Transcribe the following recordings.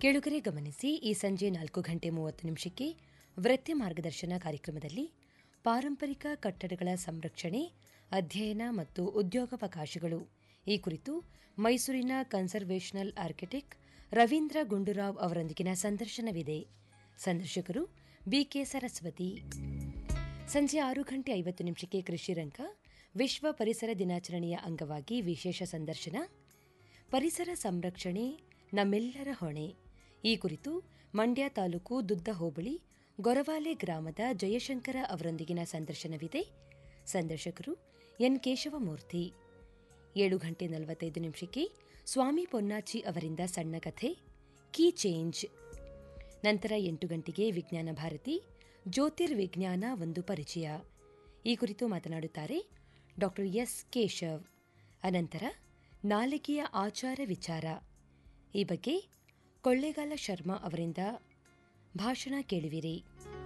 ಕೆಳುಗರೆ ಗಮನಿಸಿ ಈ ಸಂಜೆ ನಾಲ್ಕು ಗಂಟೆ ಮೂವತ್ತು ನಿಮಿಷಕ್ಕೆ ವೃತ್ತಿ ಮಾರ್ಗದರ್ಶನ ಕಾರ್ಯಕ್ರಮದಲ್ಲಿ ಪಾರಂಪರಿಕ ಕಟ್ಟಡಗಳ ಸಂರಕ್ಷಣೆ ಅಧ್ಯಯನ ಮತ್ತು ಉದ್ಯೋಗಾವಕಾಶಗಳು ಈ ಕುರಿತು ಮೈಸೂರಿನ ಕನ್ಸರ್ವೇಷನಲ್ ಆರ್ಕಿಟೆಕ್ಟ್ ರವೀಂದ್ರ ಗುಂಡೂರಾವ್ ಅವರೊಂದಿಗಿನ ಸಂದರ್ಶನವಿದೆ ಸಂದರ್ಶಕರು ಬಿಕೆ ಸರಸ್ವತಿ ಸಂಜೆ ಆರು ಗಂಟೆ ಐವತ್ತು ನಿಮಿಷಕ್ಕೆ ಕೃಷಿ ರಂಗ ವಿಶ್ವ ಪರಿಸರ ದಿನಾಚರಣೆಯ ಅಂಗವಾಗಿ ವಿಶೇಷ ಸಂದರ್ಶನ ಪರಿಸರ ಸಂರಕ್ಷಣೆ ನಮ್ಮೆಲ್ಲರ ಹೊಣೆ ಈ ಕುರಿತು ಮಂಡ್ಯ ತಾಲೂಕು ದುದ್ದ ಹೋಬಳಿ ಗೊರವಾಲೆ ಗ್ರಾಮದ ಜಯಶಂಕರ ಅವರೊಂದಿಗಿನ ಸಂದರ್ಶನವಿದೆ ಸಂದರ್ಶಕರು ಎನ್ ಕೇಶವಮೂರ್ತಿ ಏಳು ಗಂಟೆ ನಲವತ್ತೈದು ನಿಮಿಷಕ್ಕೆ ಸ್ವಾಮಿ ಪೊನ್ನಾಚಿ ಅವರಿಂದ ಸಣ್ಣ ಕಥೆ ಕೀ ಚೇಂಜ್ ನಂತರ ಎಂಟು ಗಂಟೆಗೆ ವಿಜ್ಞಾನ ಭಾರತಿ ಜ್ಯೋತಿರ್ವಿಜ್ಞಾನ ಒಂದು ಪರಿಚಯ ಈ ಕುರಿತು ಮಾತನಾಡುತ್ತಾರೆ ಡಾ ಎಸ್ ಕೇಶವ್ ಅನಂತರ ನಾಲಿಗೆಯ ಆಚಾರ ವಿಚಾರ ಈ ಬಗ್ಗೆ ಕೊಳ್ಳೇಗಾಲ ಶರ್ಮಾ ಅವರಿಂದ ಭಾಷಣ ಕೇಳುವಿರಿ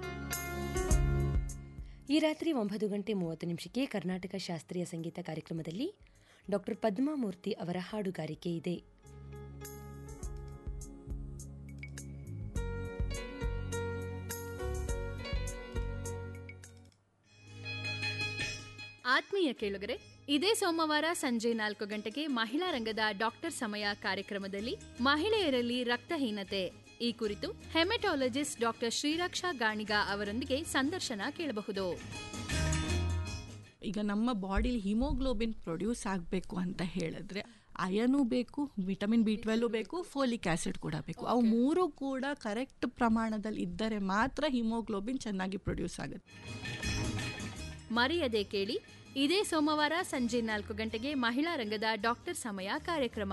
ಈ ರಾತ್ರಿ ಒಂಬತ್ತು ಗಂಟೆ ಮೂವತ್ತು ನಿಮಿಷಕ್ಕೆ ಕರ್ನಾಟಕ ಶಾಸ್ತ್ರೀಯ ಸಂಗೀತ ಕಾರ್ಯಕ್ರಮದಲ್ಲಿ ಡಾ ಪದ್ಮಾಮೂರ್ತಿ ಅವರ ಹಾಡುಗಾರಿಕೆ ಇದೆ ಆತ್ಮೀಯ ಕೇಳುಗರೆ ಇದೇ ಸೋಮವಾರ ಸಂಜೆ ನಾಲ್ಕು ಗಂಟೆಗೆ ಮಹಿಳಾ ರಂಗದ ಡಾಕ್ಟರ್ ಸಮಯ ಕಾರ್ಯಕ್ರಮದಲ್ಲಿ ಮಹಿಳೆಯರಲ್ಲಿ ರಕ್ತಹೀನತೆ ಈ ಕುರಿತು ಹೆಮೆಟಾಲಜಿಸ್ಟ್ ಡಾಕ್ಟರ್ ಶ್ರೀರಕ್ಷಾ ಗಾಣಿಗ ಅವರೊಂದಿಗೆ ಸಂದರ್ಶನ ಕೇಳಬಹುದು ಈಗ ನಮ್ಮ ಬಾಡಿಲಿ ಹಿಮೋಗ್ಲೋಬಿನ್ ಪ್ರೊಡ್ಯೂಸ್ ಆಗಬೇಕು ಅಂತ ಹೇಳಿದ್ರೆ ಅಯನು ಬೇಕು ವಿಟಮಿನ್ ಬಿ ಟ್ವೆಲ್ಲು ಬೇಕು ಫೋಲಿಕ್ ಆಸಿಡ್ ಕೂಡ ಬೇಕು ಅವು ಮೂರು ಕೂಡ ಕರೆಕ್ಟ್ ಪ್ರಮಾಣದಲ್ಲಿ ಇದ್ದರೆ ಮಾತ್ರ ಹಿಮೋಗ್ಲೋಬಿನ್ ಚೆನ್ನಾಗಿ ಪ್ರೊಡ್ಯೂಸ್ ಆಗುತ್ತೆ ಮರೆಯದೆ ಕೇಳಿ ಇದೇ ಸೋಮವಾರ ಸಂಜೆ ನಾಲ್ಕು ಗಂಟೆಗೆ ಮಹಿಳಾ ರಂಗದ ಡಾಕ್ಟರ್ ಸಮಯ ಕಾರ್ಯಕ್ರಮ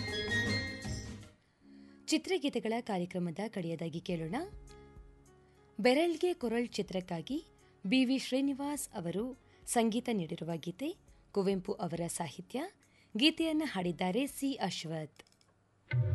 ಚಿತ್ರಗೀತೆಗಳ ಕಾರ್ಯಕ್ರಮದ ಕಡೆಯದಾಗಿ ಕೇಳೋಣ ಬೆರಳ್ಗೆ ಕೊರಳ್ ಚಿತ್ರಕ್ಕಾಗಿ ಬಿವಿ ಶ್ರೀನಿವಾಸ್ ಅವರು ಸಂಗೀತ ನೀಡಿರುವ ಗೀತೆ ಕುವೆಂಪು ಅವರ ಸಾಹಿತ್ಯ ಗೀತೆಯನ್ನು ಹಾಡಿದ್ದಾರೆ ಸಿ ಅಶ್ವಥ್